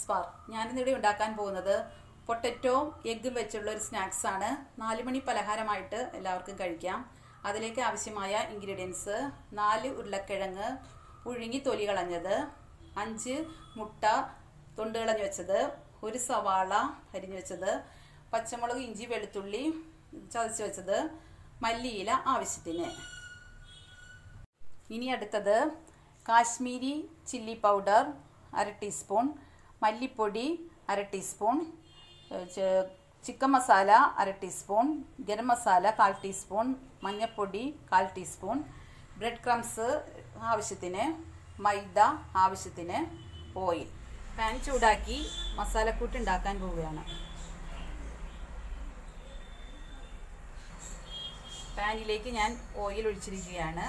സ്പാർ ഞാനിന്നിവിടെ ഉണ്ടാക്കാൻ പോകുന്നത് പൊട്ടറ്റോ എഗ്ഗും വെച്ചുള്ള ഒരു സ്നാക്സ് ആണ് നാല് മണി പലഹാരമായിട്ട് എല്ലാവർക്കും കഴിക്കാം അതിലേക്ക് ആവശ്യമായ ഇൻഗ്രീഡിയൻസ് നാല് ഉരുളക്കിഴങ്ങ് പുഴുങ്ങി തൊലി കളഞ്ഞത് അഞ്ച് മുട്ട തൊണ്ട് കളഞ്ഞു വെച്ചത് ഒരു സവാള അരിഞ്ഞു വെച്ചത് പച്ചമുളക് ഇഞ്ചി വെളുത്തുള്ളി ചതച്ച് വെച്ചത് മല്ലിയില ആവശ്യത്തിന് ഇനി അടുത്തത് കാശ്മീരി ചില്ലി പൗഡർ അര ടീസ്പൂൺ മല്ലിപ്പൊടി അര ടീസ്പൂൺ ചിക്കൻ മസാല അര ടീസ്പൂൺ ഗരം മസാല കാൽ ടീസ്പൂൺ മഞ്ഞൾപ്പൊടി കാൽ ടീസ്പൂൺ ബ്രെഡ് ക്രംസ് ആവശ്യത്തിന് മൈദ ആവശ്യത്തിന് ഓയിൽ പാൻ ചൂടാക്കി മസാലക്കൂട്ട് ഉണ്ടാക്കാൻ പോവുകയാണ് പാനിലേക്ക് ഞാൻ ഓയിൽ ഒഴിച്ചിരിക്കുകയാണ്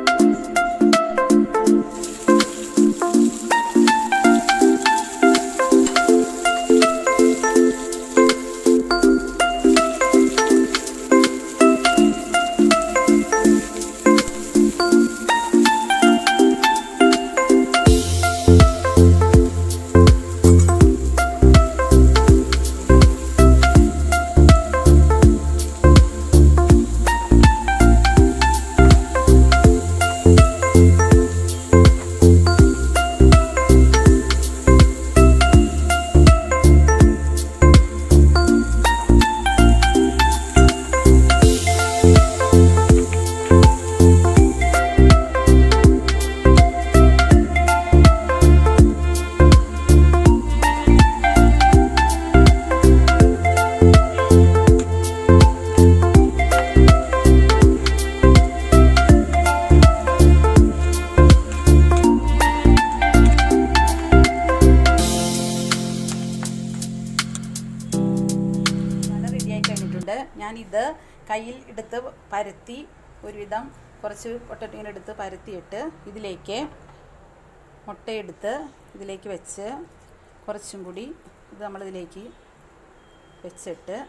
റെഡിയായി കഴിഞ്ഞിട്ടുണ്ട് ഞാനിത് കയ്യിൽ എടുത്ത് പരത്തി ഒരുവിധം കുറച്ച് പൊട്ടറ്റോ എടുത്ത് പരത്തിയിട്ട് ഇതിലേക്ക് മുട്ടയെടുത്ത് ഇതിലേക്ക് വെച്ച് കുറച്ചും കൂടി ഇത് നമ്മളിതിലേക്ക് വെച്ചിട്ട്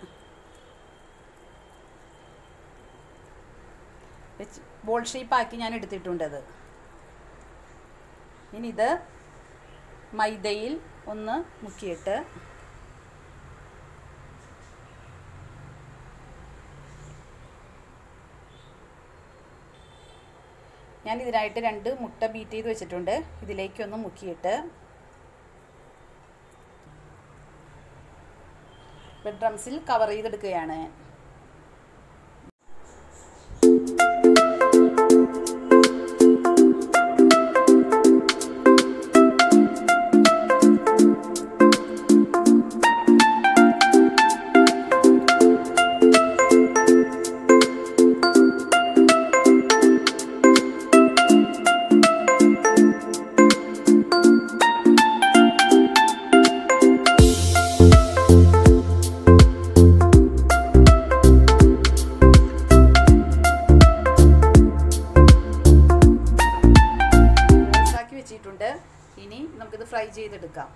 വെച്ച് ബോൾ ഷേപ്പാക്കി ഞാൻ എടുത്തിട്ടുണ്ട് അത് ഇനി ഇത് മൈദയിൽ ഒന്ന് മുക്കിയിട്ട് ഞാൻ ഇതിനായിട്ട് രണ്ട് മുട്ട ബീറ്റ് ചെയ്ത് വെച്ചിട്ടുണ്ട് ഇതിലേക്കൊന്ന് മുക്കിയിട്ട് ബ്രെഡ് ഡ്രംസിൽ കവർ ചെയ്തെടുക്കുകയാണ് ഞാൻ ആക്കി വെച്ചിട്ടുണ്ട് ഇനി നമുക്കിത് ഫ്രൈ ചെയ്തെടുക്കാം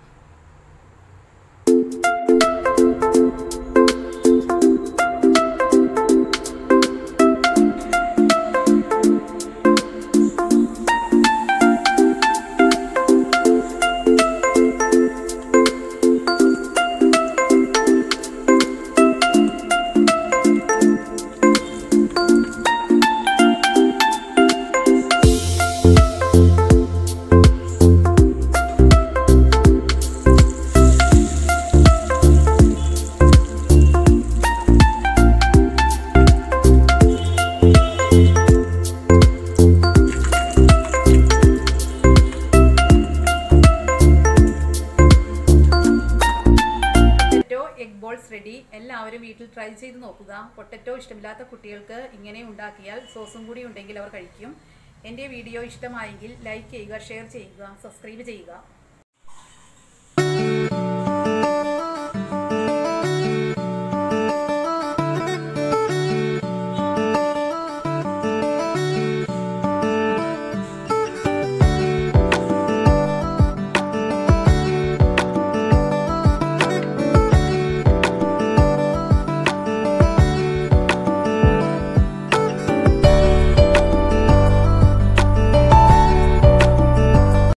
പൊട്ടറ്റോ എഗ് ബോൾസ് റെഡി എല്ലാവരും വീട്ടിൽ ട്രൈ ചെയ്ത് നോക്കുക പൊട്ടറ്റോ ഇഷ്ടമില്ലാത്ത കുട്ടികൾക്ക് ഇങ്ങനെ ഉണ്ടാക്കിയാൽ സോസും കൂടി ഉണ്ടെങ്കിൽ അവർ കഴിക്കും എൻ്റെ വീഡിയോ ഇഷ്ടമായെങ്കിൽ ലൈക്ക് ചെയ്യുക ഷെയർ ചെയ്യുക സബ്സ്ക്രൈബ് ചെയ്യുക